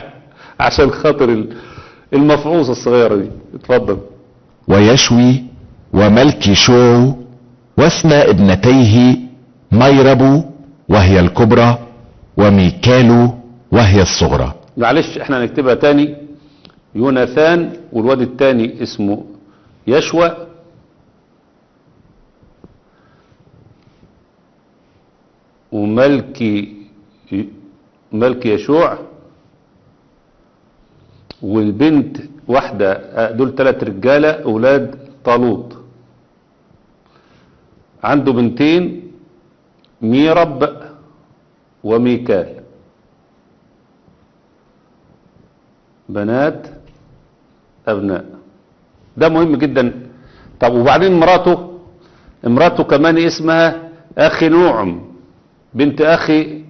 Speaker 1: عشان خاطر ال- المفعوصة الصغيرة دي اتفضل
Speaker 2: ويشوي وملكي شو واسم ابنتيه ميرب وهي الكبرى وميكال وهي الصغرى
Speaker 1: معلش احنا هنكتبها تاني يوناثان والواد التاني اسمه يشوى وملكي ملكي يشوع والبنت واحدة آه، دول ثلاث رجالة أولاد طالوت عنده بنتين ميرب وميكال بنات أبناء ده مهم جدا طب وبعدين مراته امراته كمان اسمها أخي نوعم بنت أخي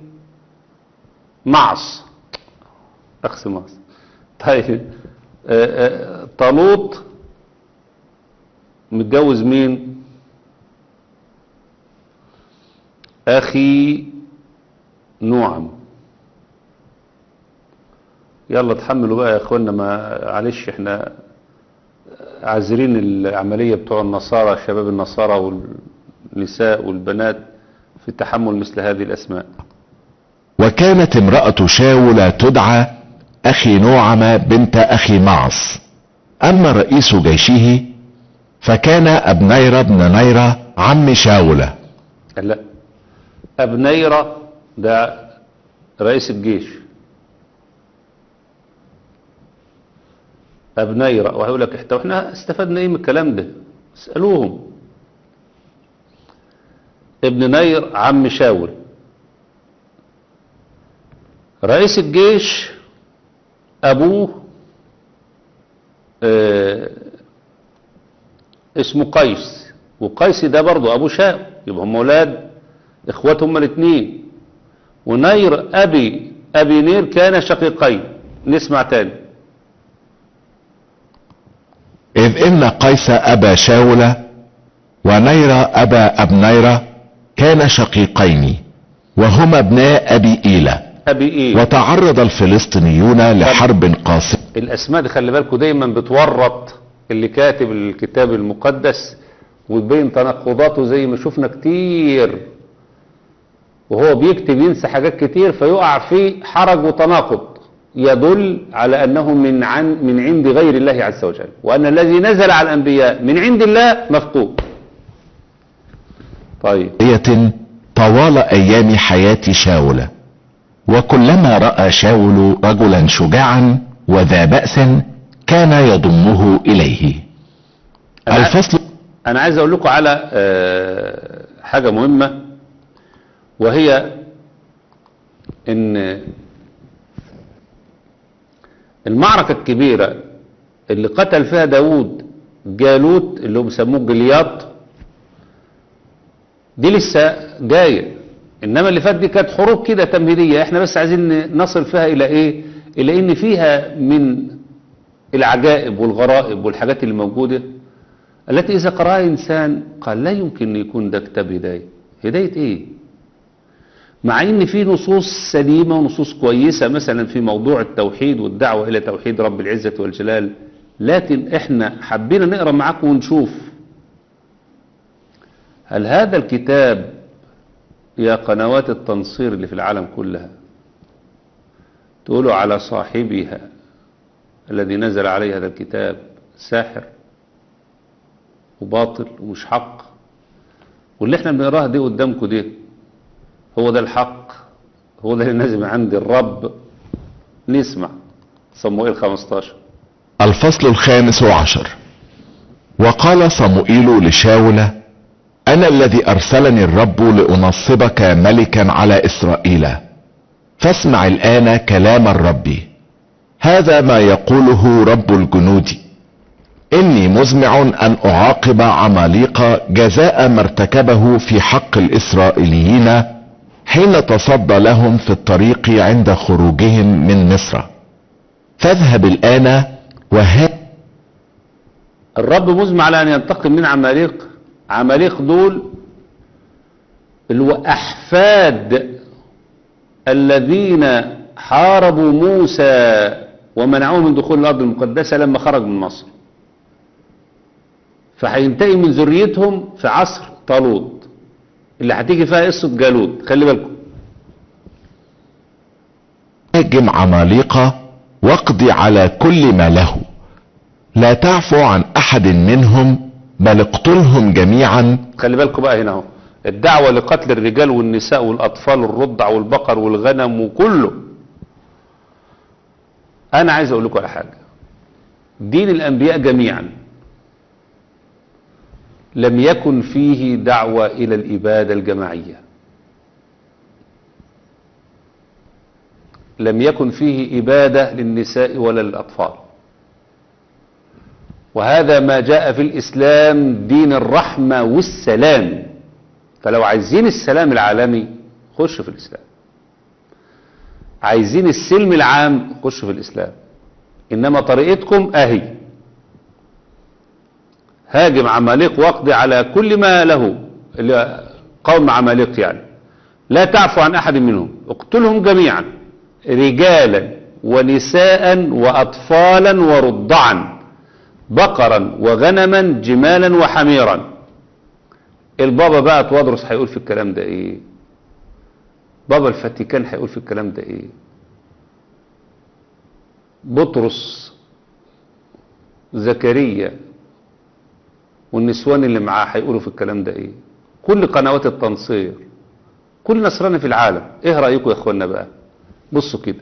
Speaker 1: معص أخس معص طيب آه، آه، طالوت متجوز مين أخي نوعم يلا تحملوا بقى يا اخوانا ما معلش احنا عازرين العملية بتوع النصارى شباب النصارى والنساء والبنات في تحمل مثل هذه الاسماء
Speaker 2: وكانت امرأة شاول تدعى أخي نوعم بنت أخي معص أما رئيس جيشه فكان أبنير بن نيرة عم شاول
Speaker 1: لا ابنيرة ده رئيس الجيش ابنيرة وهيقول لك احنا احنا استفدنا ايه من الكلام ده اسألوهم ابن نير عم شاول رئيس الجيش ابوه اه اسمه قيس وقيس ده برضه ابو شاول يبقى هم اولاد اخوات هما الاثنين ونير ابي ابي نير كان شقيقين نسمع تاني
Speaker 2: إذ إن قيس أبا شاول ونير أبا أبنير كان شقيقين وهما ابناء أبي إيلة
Speaker 1: ابي ايه
Speaker 2: وتعرض الفلسطينيون لحرب قاسية
Speaker 1: الاسماء دي خلي بالكم دايما بتورط اللي كاتب الكتاب المقدس وتبين تناقضاته زي ما شفنا كتير وهو بيكتب ينسى حاجات كتير فيقع في حرج وتناقض يدل على انه من عن من عند غير الله عز وجل وان الذي نزل على الانبياء من عند الله مفقود طيب
Speaker 2: طوال أيام حياة شاول وكلما رأى شاول رجلا شجاعا وذا بأس كان يضمه إليه
Speaker 1: أنا-
Speaker 2: الفصل
Speaker 1: انا عايز اقول لكم على آه، حاجة مهمة وهي ان المعركة الكبيرة اللي قتل فيها داود جالوت اللي هو بيسموه جلياط دي لسه جاية انما اللي فات دي كانت حروب كده تمهيدية احنا بس عايزين نصل فيها الى ايه الى ان فيها من العجائب والغرائب والحاجات اللي موجودة التي إذا قرأها إنسان قال لا يمكن أن يكون ده كتاب هداية هداية إيه مع إن في نصوص سليمة ونصوص كويسة مثلا في موضوع التوحيد والدعوة إلى توحيد رب العزة والجلال لكن إحنا حبينا نقرأ معاكم ونشوف هل هذا الكتاب يا قنوات التنصير اللي في العالم كلها تقولوا على صاحبها الذي نزل عليه هذا الكتاب ساحر وباطل ومش حق واللي احنا بنقراه دي قدامكم دي هو ده الحق هو ده اللي نازل من عند الرب نسمع صموئيل 15
Speaker 2: الفصل الخامس عشر وقال صموئيل لشاول انا الذي ارسلني الرب لانصبك ملكا على اسرائيل فاسمع الان كلام الرب هذا ما يقوله رب الجنود اني مزمع ان اعاقب عماليق جزاء ما ارتكبه في حق الاسرائيليين حين تصدى لهم في الطريق عند خروجهم من مصر فاذهب الان وها
Speaker 1: الرب مزمع على ان ينتقم من عماليق عماليق دول اللي هو احفاد الذين حاربوا موسى ومنعوه من دخول الارض المقدسه لما خرج من مصر فهينتهي من ذريتهم في عصر طالوت اللي هتيجي فيها قصة جالوت خلي بالكم
Speaker 2: هاجم عمالقة واقض على كل ما له لا تعفو عن احد منهم بل اقتلهم جميعا
Speaker 1: خلي بالكم بقى هنا اهو الدعوة لقتل الرجال والنساء والأطفال والرضع والبقر والغنم وكله أنا عايز أقول لكم على حاجة دين الأنبياء جميعا لم يكن فيه دعوة إلى الإبادة الجماعية لم يكن فيه إبادة للنساء ولا للأطفال وهذا ما جاء في الإسلام دين الرحمة والسلام فلو عايزين السلام العالمي خش في الإسلام عايزين السلم العام خش في الإسلام إنما طريقتكم أهي هاجم عماليق واقضي على كل ما له اللي قوم عماليق يعني لا تعفو عن أحد منهم اقتلهم جميعا رجالا ونساء وأطفالا ورضعا بقرا وغنما جمالا وحميرا البابا بقى توادرس هيقول في الكلام ده ايه بابا الفاتيكان هيقول في الكلام ده ايه بطرس زكريا والنسوان اللي معاه هيقولوا في الكلام ده ايه كل قنوات التنصير كل نصراني في العالم ايه رأيكم يا اخوانا بقى بصوا كده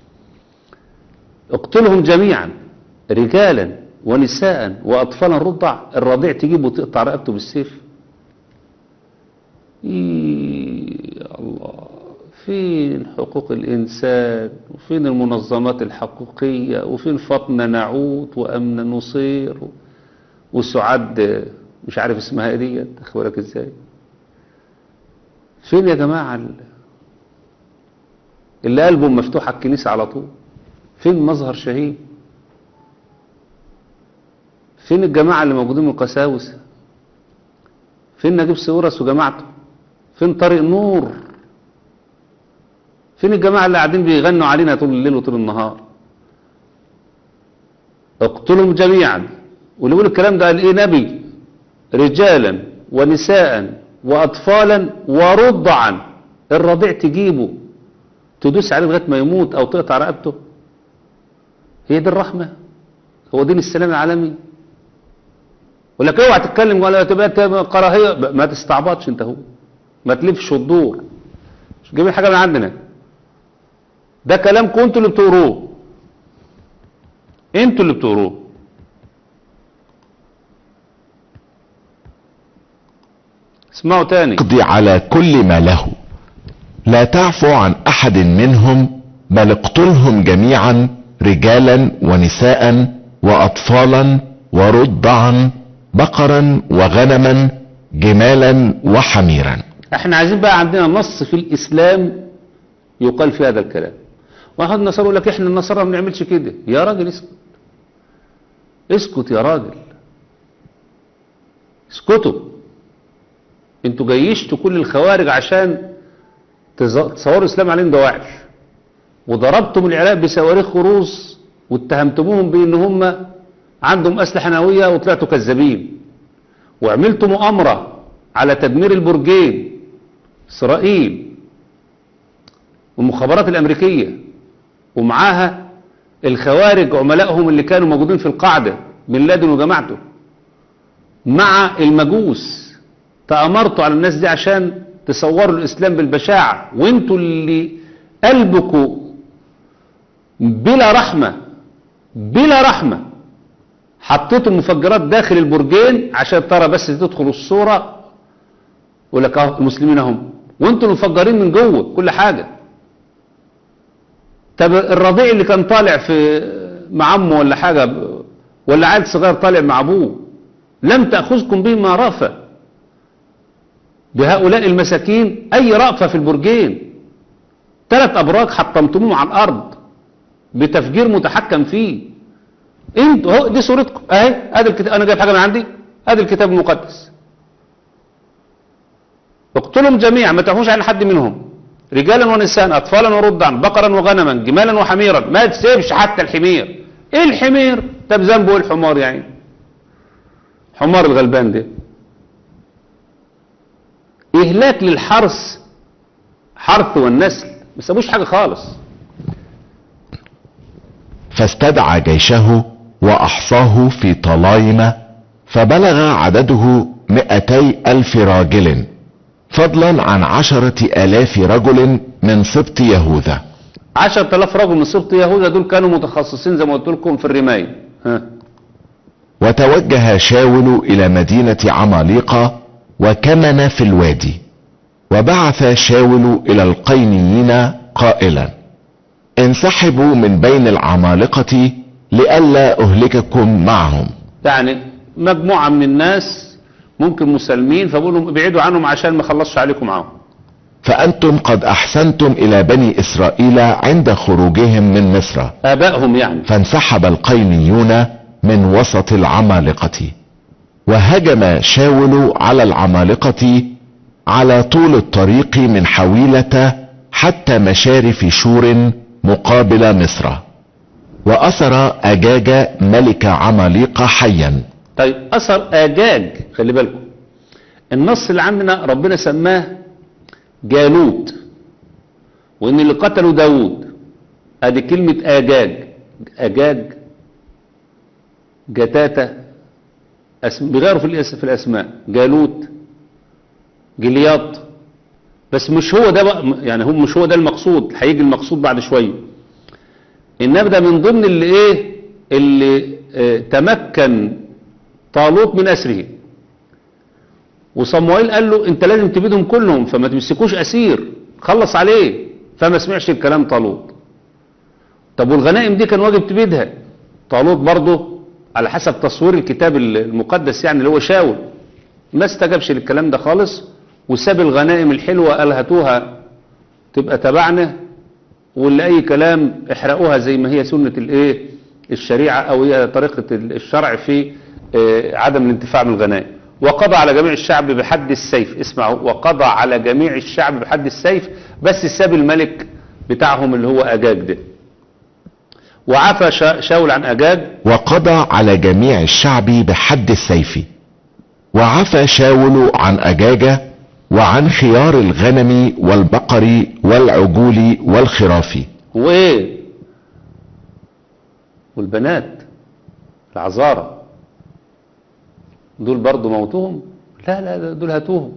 Speaker 1: اقتلهم جميعا رجالا ونساء واطفالا رضع الرضيع تجيبه وتقطع رقبته بالسيف يا الله فين حقوق الإنسان وفين المنظمات الحقوقية وفين فاطمة نعوت وأمن نصير وسعاد مش عارف اسمها ايه ديت اخبارك ازاي فين يا جماعة ال- اللي قلبه مفتوح على الكنيسة على طول فين مظهر شهيد فين الجماعة اللي موجودين من القساوسة فين نجيب سورس وجماعته فين طارق نور فين الجماعة اللي قاعدين بيغنوا علينا طول الليل وطول النهار اقتلهم جميعا واللي يقول الكلام ده قال ايه نبي رجالا ونساء واطفالا ورضعا الرضيع تجيبه تدوس عليه لغايه ما يموت او تقطع رقبته هي دي الرحمه هو دين السلام العالمي يقول لك اوعى تتكلم ولا تبقى تبقى كراهيه ما تستعبطش انت هو ما تلفش وتدور مش جايبين حاجه من عندنا ده كلامكم انتوا اللي بتقروه انتوا اللي بتقروه اسمعوا تاني
Speaker 2: اقضي على كل ما له لا تعفو عن احد منهم بل اقتلهم جميعا رجالا ونساء واطفالا ورضعا بقرا وغنما جمالا وحميرا
Speaker 1: احنا عايزين بقى عندنا نص في الاسلام يقال في هذا الكلام واحد النصارى يقول لك احنا النصارى ما بنعملش كده يا راجل اسكت اسكت يا راجل اسكتوا انتوا جيشتوا كل الخوارج عشان تز- تصوروا الاسلام عليهم دواعش وضربتم العراق بصواريخ خروص واتهمتموهم بان هم عندهم اسلحه نوويه وطلعتوا كذابين وعملتوا مؤامره على تدمير البرجين اسرائيل والمخابرات الامريكيه ومعاها الخوارج عملائهم اللي كانوا موجودين في القاعده بن لادن وجماعته مع المجوس تأمرتوا على الناس دي عشان تصوروا الإسلام بالبشاعة وانتوا اللي قلبكم بلا رحمة بلا رحمة حطيتوا المفجرات داخل البرجين عشان ترى بس تدخل الصورة يقول لك اهو المسلمين هم وانتوا المفجرين من جوه كل حاجة طب الرضيع اللي كان طالع في مع عمه ولا حاجة ب- ولا عيل صغير طالع مع ابوه لم تأخذكم بهما رأفة بهؤلاء المساكين أي رأفة في البرجين ثلاث أبراج حطمتموهم على الأرض بتفجير متحكم فيه انتوا اهو دي صورتكم اهي ادي الكتاب انا جايب حاجه من عندي ادي الكتاب المقدس اقتلهم جميعا ما تعفوش عن حد منهم رجالا ونساء اطفالا ورضعا بقرا وغنما جمالا وحميرا ما تسيبش حتى الحمير ايه الحمير طب ذنبه ايه الحمار يعني حمار الغلبان ده إهلاك للحرث حرث والنسل ما سابوش حاجة خالص
Speaker 2: فاستدعى جيشه واحصاه في طلايمة فبلغ عدده مئتي الف راجل فضلا عن عشرة الاف رجل من سبط يهوذا
Speaker 1: عشرة آلاف رجل من سبط يهوذا دول كانوا متخصصين زي ما قلت لكم في الرماية ها
Speaker 2: وتوجه شاول الى مدينة عماليقة وكمن في الوادي وبعث شاول الى القينيين قائلا انسحبوا من بين العمالقة لئلا اهلككم معهم
Speaker 1: يعني مجموعة من الناس ممكن مسلمين فبقول لهم ابعدوا عنهم عشان ما خلصش عليكم معاهم
Speaker 2: فانتم قد احسنتم الى بني اسرائيل عند خروجهم من مصر
Speaker 1: آبائهم يعني
Speaker 2: فانسحب القينيون من وسط العمالقة وهجم شاول على العمالقة على طول الطريق من حويلة حتى مشارف شور مقابل مصر وأسر أجاج ملك عماليق حيا
Speaker 1: طيب أثر آجاج خلي بالكم النص اللي عندنا ربنا سماه جالوت وإن اللي قتلوا داود ادي كلمة آجاج آجاج جتاتة اسم بيغيروا في, الأس... في الأسماء جالوت جلياط بس مش هو ده بقى يعني هم مش هو ده المقصود هيجي المقصود بعد شوية إنما ده من ضمن اللي إيه اللي اه تمكن طالوت من أسره وصموئيل قال له انت لازم تبيدهم كلهم فما تمسكوش اسير خلص عليه فما سمعش الكلام طالوت طب والغنائم دي كان واجب تبيدها طالوت برضه على حسب تصوير الكتاب المقدس يعني اللي هو شاول ما استجابش للكلام ده خالص وساب الغنائم الحلوة قال هاتوها تبقى تبعنا واللي اي كلام احرقوها زي ما هي سنة الايه الشريعة او هي طريقة الشرع في اه عدم الانتفاع من الغنائم وقضى على جميع الشعب بحد السيف اسمعوا وقضى على جميع الشعب بحد السيف بس ساب الملك بتاعهم اللي هو اجاج ده وعفى شاول عن اجاج
Speaker 2: وقضى على جميع الشعب بحد السيف وعفى شاول عن اجاج وعن خيار الغنم والبقر والعجول والخراف
Speaker 1: وايه والبنات العذارى دول برضو موتوهم لا لا دول هاتوهم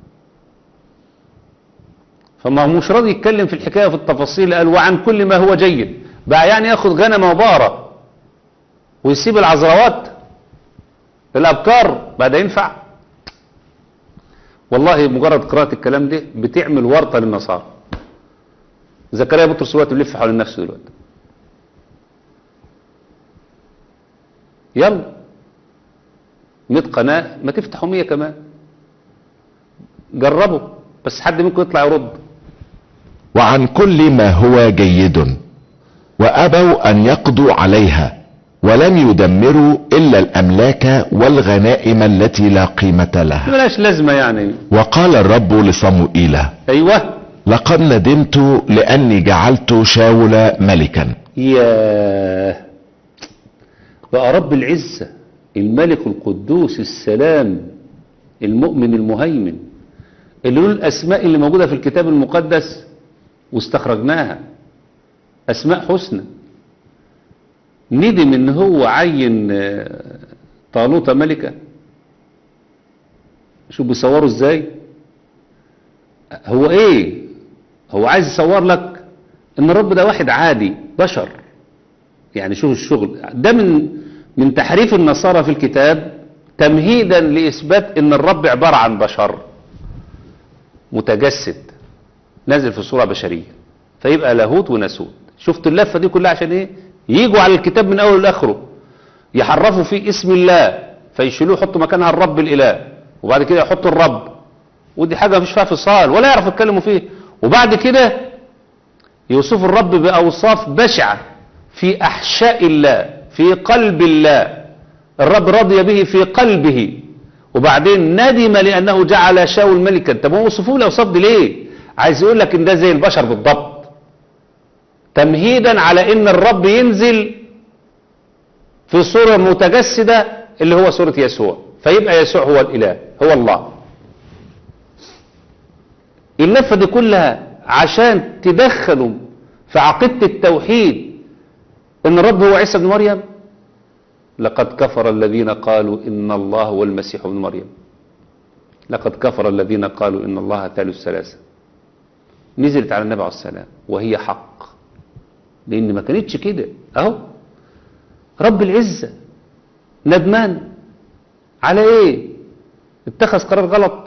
Speaker 1: فما هو مش راضي يتكلم في الحكاية في التفاصيل قال وعن كل ما هو جيد بقى يعني ياخد غنم وبقرة ويسيب العذراوات الأبكار بقى ده ينفع والله مجرد قراءة الكلام ده بتعمل ورطة للنصارى زكريا بطرس دلوقتي بيلف حول نفسه دلوقتي يلا 100 قناة ما تفتحوا 100 كمان جربوا بس حد منكم يطلع يرد
Speaker 2: وعن كل ما هو جيد وابوا ان يقضوا عليها ولم يدمروا الا الاملاك والغنائم التي لا قيمة لها
Speaker 1: ملاش لازمة يعني
Speaker 2: وقال الرب لصموئيل
Speaker 1: ايوه
Speaker 2: لقد ندمت لاني جعلت شاول ملكا
Speaker 1: ياه بقى رب العزة الملك القدوس السلام المؤمن المهيمن اللي له الأسماء اللي موجودة في الكتاب المقدس واستخرجناها أسماء حسنى ندم ان هو عين طالوت ملكة شوف بيصوروا ازاي هو ايه هو عايز يصور لك ان الرب ده واحد عادي بشر يعني شوف الشغل ده من من تحريف النصارى في الكتاب تمهيدا لإثبات ان الرب عبارة عن بشر متجسد نازل في صورة بشرية فيبقى لاهوت وناسوت شفت اللفة دي كلها عشان ايه يجوا على الكتاب من اول لاخره يحرفوا فيه اسم الله فيشيلوه يحطوا مكانها الرب الاله وبعد كده يحطوا الرب ودي حاجة مفيش فيها فصال ولا يعرفوا يتكلموا فيه وبعد كده يوصفوا الرب بأوصاف بشعة في أحشاء الله في قلب الله الرب رضي به في قلبه وبعدين ندم لأنه جعل شاول ملكا طب هو وصفوه الأوصاف دي ليه عايز يقول لك ان ده زي البشر بالضبط تمهيدا على ان الرب ينزل في صورة متجسدة اللي هو صورة يسوع فيبقى يسوع هو الإله هو الله اللفة دي كلها عشان تدخلوا في عقيدة التوحيد ان الرب هو عيسى بن مريم لقد كفر الذين قالوا ان الله هو المسيح ابن مريم لقد كفر الذين قالوا ان الله ثالث ثلاثة نزلت على النبي عليه السلام وهي حق لان ما كانتش كده اهو رب العزة ندمان على ايه اتخذ قرار غلط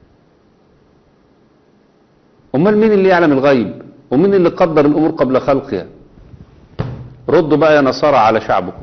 Speaker 1: امال مين اللي يعلم الغيب ومين اللي قدر الامور قبل خلقها ردوا بقى يا نصارى على شعبكم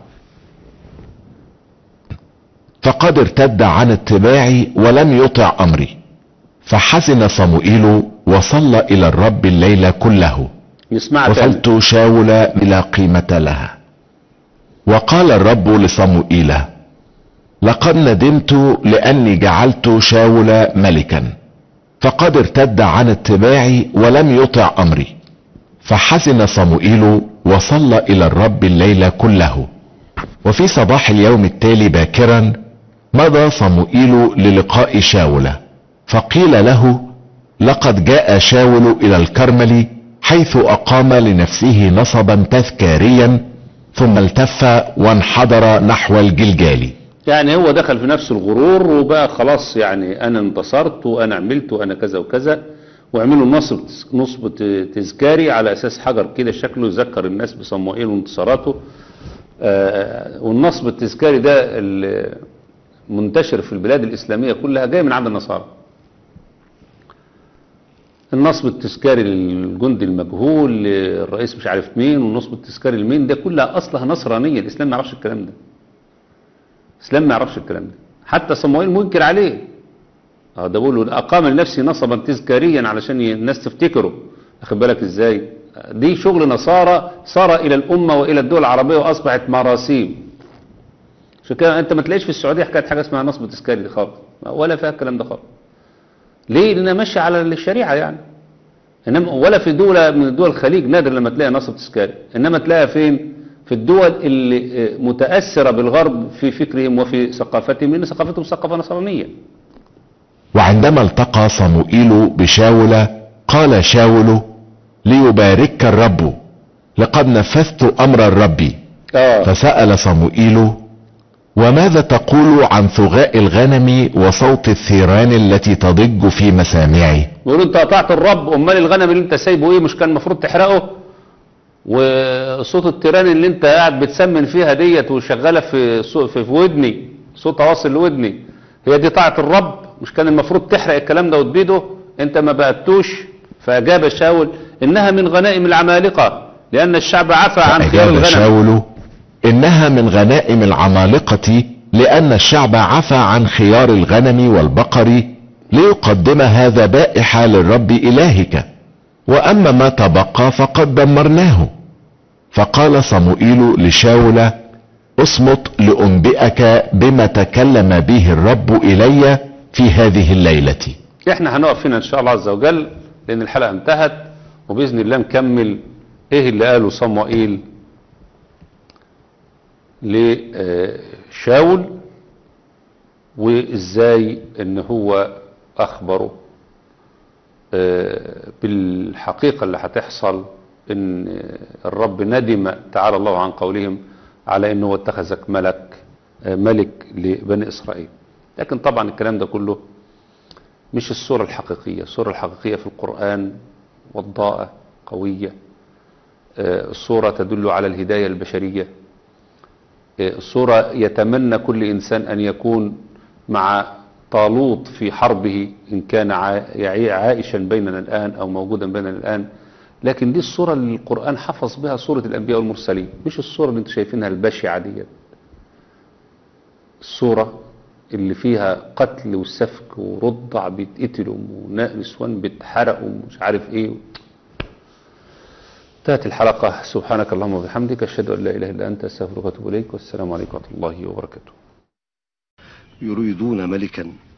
Speaker 2: فقد ارتد عن اتباعي ولم يطع امري فحزن صموئيل وصلى الى الرب الليل كله
Speaker 1: نسمعها تاني
Speaker 2: وصلت شاول بلا قيمة لها وقال الرب لصموئيل لقد ندمت لأني جعلت شاول ملكا فقد ارتد عن اتباعي ولم يطع أمري فحزن صموئيل وصلى إلى الرب الليل كله وفي صباح اليوم التالي باكرا مضى صموئيل للقاء شاول فقيل له لقد جاء شاول الى الكرمل حيث اقام لنفسه نصبا تذكاريا ثم التف وانحدر نحو الجلجال
Speaker 1: يعني هو دخل في نفس الغرور وبقى خلاص يعني انا انتصرت وانا عملت وانا كذا وكذا وعملوا نصب نصب ت- تذكاري على اساس حجر كده شكله يذكر الناس بصموئيل وانتصاراته آه، والنصب التذكاري ده اللي منتشر في البلاد الاسلاميه كلها جاي من عند النصارى النصب التذكاري للجندي المجهول للرئيس مش عارف مين والنصب التذكاري لمين ده كلها اصلها نصرانيه الاسلام ما يعرفش الكلام ده الاسلام ما يعرفش الكلام ده حتى صموئيل منكر عليه اه ده بيقول له اقام لنفسي نصبا تذكاريا علشان ي- الناس تفتكره واخد بالك ازاي دي شغل نصارى صار الى الامه والى الدول العربيه واصبحت مراسيم عشان كده انت ما تلاقيش في السعوديه حكايه حاجه اسمها نصب تذكاري دي خالص ولا فيها الكلام ده خالص ليه لانها ماشيه على الشريعه يعني انما ولا في دوله من دول الخليج نادر لما تلاقي نصب تذكاري انما تلاقيها فين في الدول اللي آه، متاثره بالغرب في فكرهم وفي ثقافتهم لان ثقافتهم ثقافه نصرانيه
Speaker 2: وعندما التقى صموئيل بشاول قال شاول ليباركك الرب لقد نفذت امر الرب
Speaker 1: اه
Speaker 2: فسأل صموئيل وماذا تقول عن ثغاء الغنم وصوت الثيران التي تضج في مسامعي
Speaker 1: بيقولوا انت قطعت الرب امال الغنم اللي انت سايبه ايه مش كان المفروض تحرقه وصوت التيران اللي انت قاعد بتسمن فيها ديت وشغاله في صو- في في ودني صوتها واصل لودني هي دي طاعه الرب مش كان المفروض تحرق الكلام ده وتبيده انت ما بقتوش فاجاب شاول انها من غنائم العمالقه لان الشعب عفى عن خيار
Speaker 2: فأجاب
Speaker 1: الغنم
Speaker 2: شاول إنها من غنائم العمالقة لأن الشعب عفى عن خيار الغنم والبقر ليقدمها ذبائح للرب إلهك وأما ما تبقى فقد دمرناه فقال صموئيل لشاول اصمت لأنبئك بما تكلم به الرب إلي في هذه الليلة
Speaker 1: احنا هنقف هنا ان شاء الله عز وجل لان الحلقه انتهت وباذن الله نكمل ايه اللي قاله صموئيل لشاول وازاي ان هو اخبره آه، بالحقيقه اللي هتحصل ان الرب ندم تعالى الله عن قولهم على انه اتخذك ملك آه، ملك لبني اسرائيل لكن طبعا الكلام ده كله مش الصورة الحقيقية الصورة الحقيقية في القرآن وضاءة قوية آه، الصورة تدل على الهداية البشرية آه، الصورة يتمنى كل إنسان أن يكون مع طالوت في حربه إن كان عا- يعي- عائشا بيننا الآن أو موجودا بيننا الآن لكن دي الصورة اللي القرآن حفظ بها صورة الأنبياء والمرسلين مش الصورة اللي انتم شايفينها البشعة ديت الصورة اللي فيها قتل وسفك ورضع بيتقتلوا ونسوان بيتحرقوا ومش عارف ايه انتهت الحلقة سبحانك اللهم وبحمدك أشهد أن لا إله إلا أنت أستغفرك وأتوب إليك والسلام عليكم ورحمة الله وبركاته
Speaker 4: يريدون ملكا